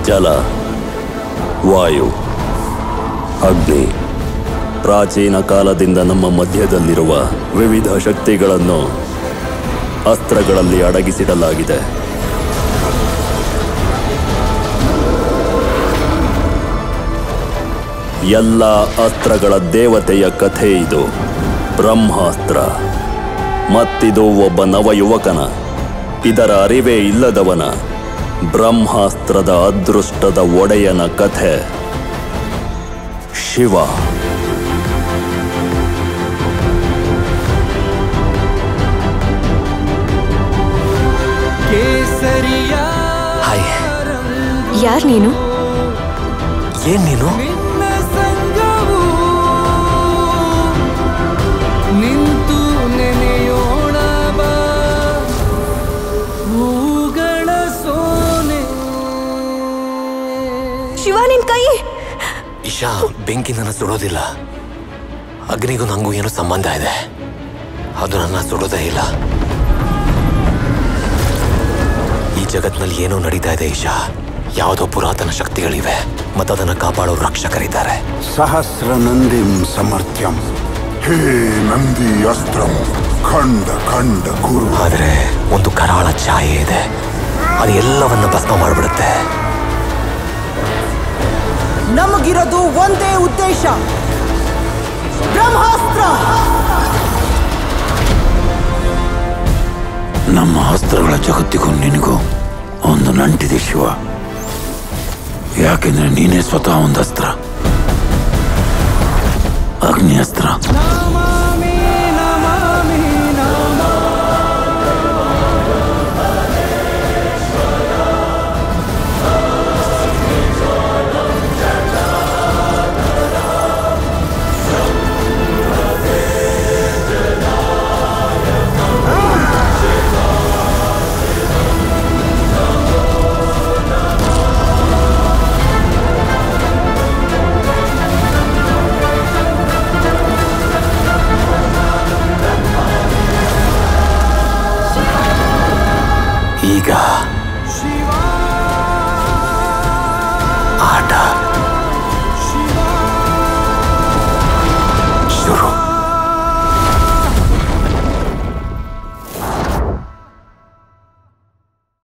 ಜಲ ವಾಯು ಅಗ್ನಿ ಪ್ರಾಚೀನ ಕಾಲದಿಂದ ನಮ್ಮ ಮಧ್ಯದಲ್ಲಿರುವ ವಿವಿಧ ಶಕ್ತಿಗಳನ್ನು ಅಸ್ತ್ರಗಳಲ್ಲಿ ಅಡಗಿಸಿಡಲಾಗಿದೆ ಎಲ್ಲ ಅಸ್ತ್ರಗಳ ದೇವತೆಯ ಕಥೆ ಇದು ಬ್ರಹ್ಮಾಸ್ತ್ರ ಮತ್ತಿದು ಒಬ್ಬ ನವಯುವಕನ ಇದರ ಅರಿವೇ ಇಲ್ಲದವನ ಬ್ರಹ್ಮಾಸ್ತ್ರದ ಅದೃಷ್ಟದ ಒಡೆಯನ ಕಥೆ ಶಿವ ಕೇಸರಿಯ ಹಾಯ್ ಯಾರ್ ನೀನು ಏನ್ ನೀನು ನಿನ್ನ ಸಂಗವು ನಿಂತು ನೆನೆಯೋಣ ಬಾ ಹೂಗಳ ಸೋನೆ ಶಿವ ನಿನ್ ಕೈ ಇಶಾ ಬೆಂಕಿ ನನ್ನ ಸುಡೋದಿಲ್ಲ ಅಗ್ನಿಗೂ ನಂಗೂ ಏನೋ ಸಂಬಂಧ ಇದೆ ಅದು ನನ್ನ ಸುಡೋದೇ ಇಲ್ಲ ಈ ಜಗತ್ನಲ್ಲಿ ಏನೋ ನಡೀತಾ ಇದೆ ಇಶಾ ಯಾವುದೋ ಪುರಾತನ ಶಕ್ತಿಗಳಿವೆ ಮತ್ತದನ್ನ ಕಾಪಾಡೋ ರಕ್ಷಕರಿದ್ದಾರೆ सहस्रनन्दिं समर्थ्यं हे नन्दी अस्त्रं खण्ड खण्ड कुरु ಆದರೆ ಒಂದು ಕರಾಳ ಛಾಯೆ ಇದೆ ಅದು ಎಲ್ಲವನ್ನ ಭಸ್ಮ ಮಾಡಿಬಿಡುತ್ತೆ ನಮಗಿರೋದು ಒಂದೇ ಉದ್ದೇಶ ಬ್ರಹ್ಮಾಸ್ತ್ರ ನಮ್ಮ ಅಸ್ತ್ರಗಳ ಜಗತ್ತಿಗೂ ನಿನಗೂ ಒಂದು ನಂಟಿದೆ ಶಿವ ಯಾಕೆಂದ್ರೆ ನೀನೇ ಸ್ವತಃ ಒಂದು ಅಸ್ತ್ರ ಅಗ್ನಿ ಅಸ್ತ್ರ ನಾಮ